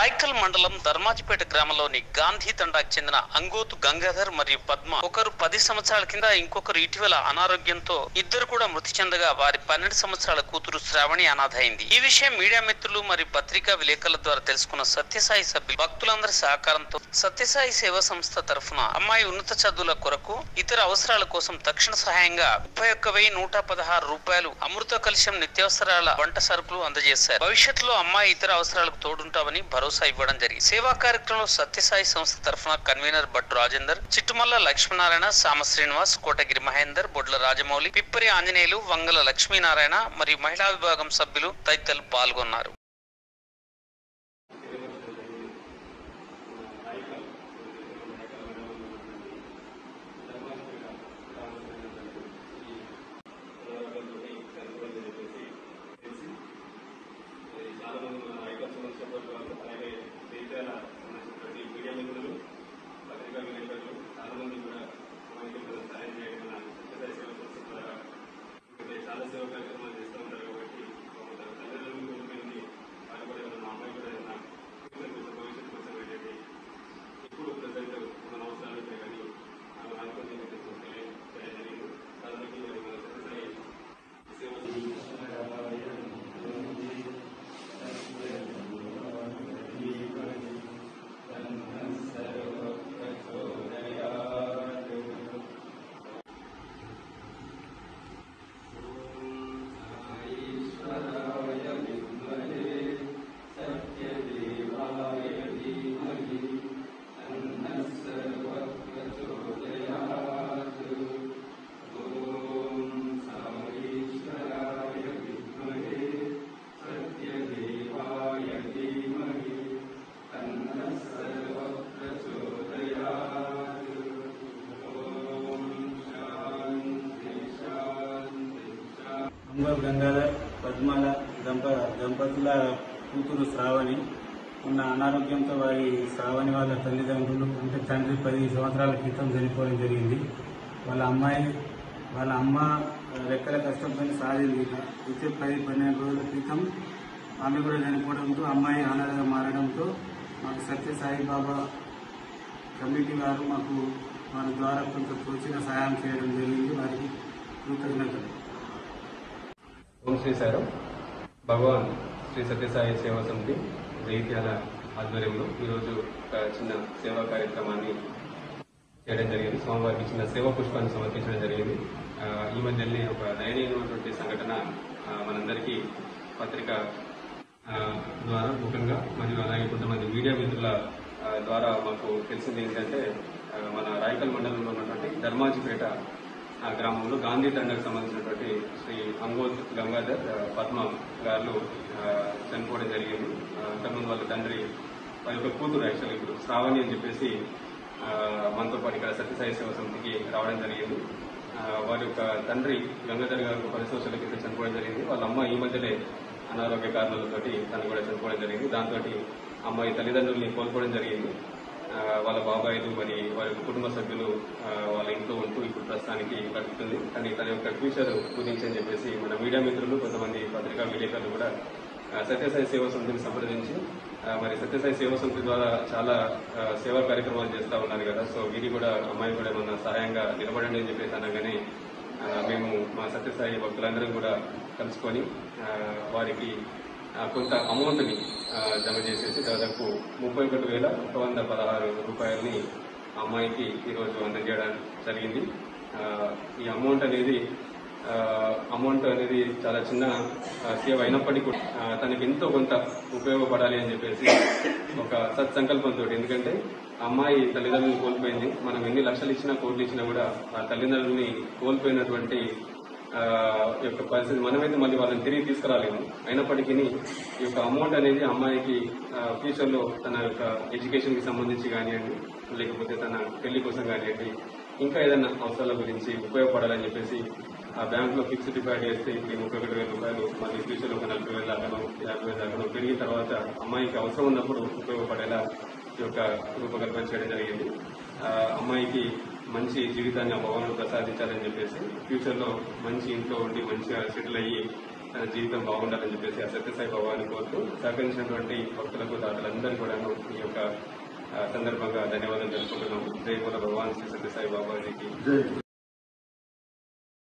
రాయకల్ మండలం ధర్మాజిపేట గ్రామంలోని గాంధీ తండాకు చెందిన అంగోతు గంగాధర్ మరియు పద్మ ఒకరు పది సంవత్సరాల కింద ఇంకొకరు ఇటీవల అనారోగ్యంతో ఇద్దరు కూడా మృతి చెందగా వారి పన్నెండు సంవత్సరాల కూతురు శ్రావణి అనాథ అయింది ఈ విషయం మీడియా మిత్రులు మరియు పత్రికా విలేకరుల ద్వారా తెలుసుకున్న సత్యసాయి సభ్యులు భక్తులందరి సహకారంతో సత్యసాయి సేవా సంస్థ తరఫున అమ్మాయి ఉన్నత చదువుల కొరకు ఇతర అవసరాల కోసం తక్షణ సహాయంగా ముప్పై ఒక్క వెయ్యి నూట పదహారు రూపాయలు అమృత కలశం నిత్యావసరాల వంట సరుకులు అందజేశారు భవిష్యత్తులో అమ్మాయి ఇతర అవసరాలకు తోడుంటామని భరోసా ఇవ్వడం జరిగింది సేవా కార్యక్రమంలో సత్యసాయి సంస్థ తరఫున కన్వీనర్ భట్టు రాజేందర్ చిట్టుమల్ల లక్ష్మీనారాయణ సామ శ్రీనివాస్ కోటగిరి మహేందర్ బొడ్ల రాజమౌళి పిప్పరి ఆంజనేయులు వంగల లక్ష్మీనారాయణ మరియు మహిళా విభాగం సభ్యులు తదితరులు పాల్గొన్నారు చాలా మంది మన ఐకాన్ సమస్య వాళ్ళు అలాగే దేశాల సంబంధించినటువంటి మీడియా మిత్రులు పత్రికా విలేకరులు చాలా మంది కూడా మనకి ఇక్కడ సహాయం చేయడం మన సత్యసాయి సేవ సంస్థ ద్వారా ఇక్కడ చాలా సేవ కార్యక్రమాలు చేస్తూ ఉంటారు కాబట్టి ఒక తన తల్లిదండ్రులు కోల్పోయింది వారు కూడా ఏమైనా మా అమ్మాయి కూడా ఏమైనా ఫ్యూచర్ కోసం భవిష్యత్తు కోసం ఏంటంటే ఇప్పుడు ప్రజెంట్ మన అవసరాలు కానీ ఆమె అనుకుని తెలియజేయడం జరిగింది కాబట్టి మన సత్యసాయి సేవ అంగూర్ గంగాధర్ పద్మాల దంప దంపతుల కూతురు శ్రావణి ఉన్న అనారోగ్యంతో వారి శ్రావణి వాళ్ళ తల్లిదండ్రులు అంటే తండ్రి పది సంవత్సరాల క్రితం చనిపోవడం జరిగింది వాళ్ళ అమ్మాయి వాళ్ళ అమ్మ రెక్కల కష్టంతో సాధింది అయితే పది పన్నెండు రోజుల క్రితం ఆమె కూడా చనిపోవడంతో అమ్మాయి అనాథగా మారడంతో మాకు సత్య సాయిబాబా కమిటీ వారు మాకు వారి ద్వారా కొంత తోచిన సహాయం చేయడం జరిగింది వారికి కృతజ్ఞతలు ఓం శ్రీ సారం భగవాన్ శ్రీ సత్యసాయి సేవా సమితి జైత్యాల ఆధ్వర్యంలో ఈరోజు ఒక చిన్న సేవా కార్యక్రమాన్ని చేయడం జరిగింది స్వామివారికి చిన్న సేవా పుష్పాన్ని సమర్పించడం జరిగింది ఆ, ఈ మధ్యనే ఒక దయనీయమైనటువంటి సంఘటన ఆ, మనందరికీ పత్రిక ఆ, ద్వారా ముఖ్యంగా మరియు అలాగే కొంతమంది మీడియా మిత్రుల ఆ, ద్వారా మాకు తెలిసింది ఏంటంటే ఆ, మన రాయకల్ మండలంలో ఉన్నటువంటి ధర్మాజిపేట ఆ గ్రామంలో గాంధీ తండకు సంబంధించినటువంటి శ్రీ అంగోత్ గంగాధర్ ఆ, పద్మ గారు ఆ, చనిపోవడం జరిగింది ఆ, అంతకుముందు వాళ్ళ తండ్రి వాళ్ళ యొక్క కూతురు యాక్చువల్లీ ఇప్పుడు శ్రావణి అని చెప్పేసి ఆ, మనతో పాటు ఇక్కడ సత్యసాయి సేవ సమితికి రావడం జరిగింది ఆ, వారి యొక్క తండ్రి గంగాధర్ గారు పది సంవత్సరాల క్రితం చనిపోవడం జరిగింది వాళ్ళ అమ్మ ఈ మధ్యనే అనారోగ్య కారణాలతోటి తను కూడా చనిపోవడం జరిగింది దాంతో అమ్మాయి తల్లిదండ్రుల్ని కోల్పోవడం జరిగింది ఆ, వాళ్ళ బాబాయిలు మరి వారి యొక్క కుటుంబ సభ్యులు ఆ, వాళ్ళ ఇంట్లో ఉంటూ ఇప్పుడు ప్రస్తుతానికి బతుకుతుంది కానీ తన యొక్క ఫ్యూచర్ గురించి అని చెప్పేసి మన మీడియా మిత్రులు కొంతమంది పత్రికా విలేకరులు కూడా ఆ, సత్యసాయి సేవా సమితిని సంప్రదించి ఆ, మరి సత్యసాయి సేవా సమితి ద్వారా చాలా ఆ, సేవా కార్యక్రమాలు చేస్తూ ఉన్నారు కదా సో వీరి కూడా అమ్మాయి కూడా ఏమన్నా సహాయంగా నిలబడండి అని చెప్పేసి అనగానే ఆ, మేము మా సత్యసాయి భక్తులందరం కూడా కలుసుకొని ఆ, వారికి ఆ, కొంత అమౌంట్ని ఆ, జమ చేసేసి దాదాపు ముప్పై ఒకటి వేల ఒక వంద పదహారు రూపాయలని ఆ అమ్మాయికి ఈరోజు అందజేయడం జరిగింది ఆ, ఈ అమౌంట్ అనేది ఆ, అమౌంట్ అనేది చాలా చిన్న ఆ, సేవ అయినప్పటికీ కూడా ఆ, తనకి ఎంతో కొంత ఉపయోగపడాలి అని చెప్పేసి ఒక సత్సంకల్పంతో ఎందుకంటే ఆ అమ్మాయి తల్లిదండ్రులను కోల్పోయింది మనం ఎన్ని లక్షలు ఇచ్చినా కోట్లు ఇచ్చినా కూడా ఆ తల్లిదండ్రుల్ని కోల్పోయినటువంటి ఆ, యొక్క పరిస్థితి మనమైతే మళ్ళీ వాళ్ళని తిరిగి తీసుకురాలేము అయినప్పటికీ ఈ యొక్క అమౌంట్ అనేది అమ్మాయికి ఫ్యూచర్ లో తన యొక్క ఎడ్యుకేషన్ కి సంబంధించి కానివ్వండి లేకపోతే తన పెళ్లి కోసం కానివ్వండి ఇంకా ఏదైనా అవసరాల గురించి ఉపయోగపడాలని చెప్పేసి ఆ బ్యాంక్ లో ఫిక్స్డ్ డిపాజిట్ చేస్తే ఇప్పుడు ముప్పై ఒకటి వేల రూపాయలు మళ్ళీ ఫ్యూచర్ లో ఒక నలభై వేల దాకాను యాభై వేల దాకాను పెరిగిన తర్వాత అమ్మాయికి అవసరం ఉన్నప్పుడు ఉపయోగపడేలా ఈ యొక్క రూపకల్పన చేయడం జరిగింది ఆ, అమ్మాయికి మంచి జీవితాన్ని ఆ భగవానుడు ప్రసాదించాలని చెప్పేసి ఫ్యూచర్ లో మంచి ఇంట్లో ఉండి మంచిగా సెటిల్ అయ్యి తన జీవితం బాగుండాలని చెప్పేసి ఆ సత్యసాయి బాబాని కోరుతూ సహకరించినటువంటి భక్తులకు దాతలందరూ కూడా ఈ యొక్క ఆ, సందర్భంగా ధన్యవాదాలు తెలుపుకుంటున్నాము జై బోల భగవాన్ శ్రీ సత్యసాయి బాబాజీకి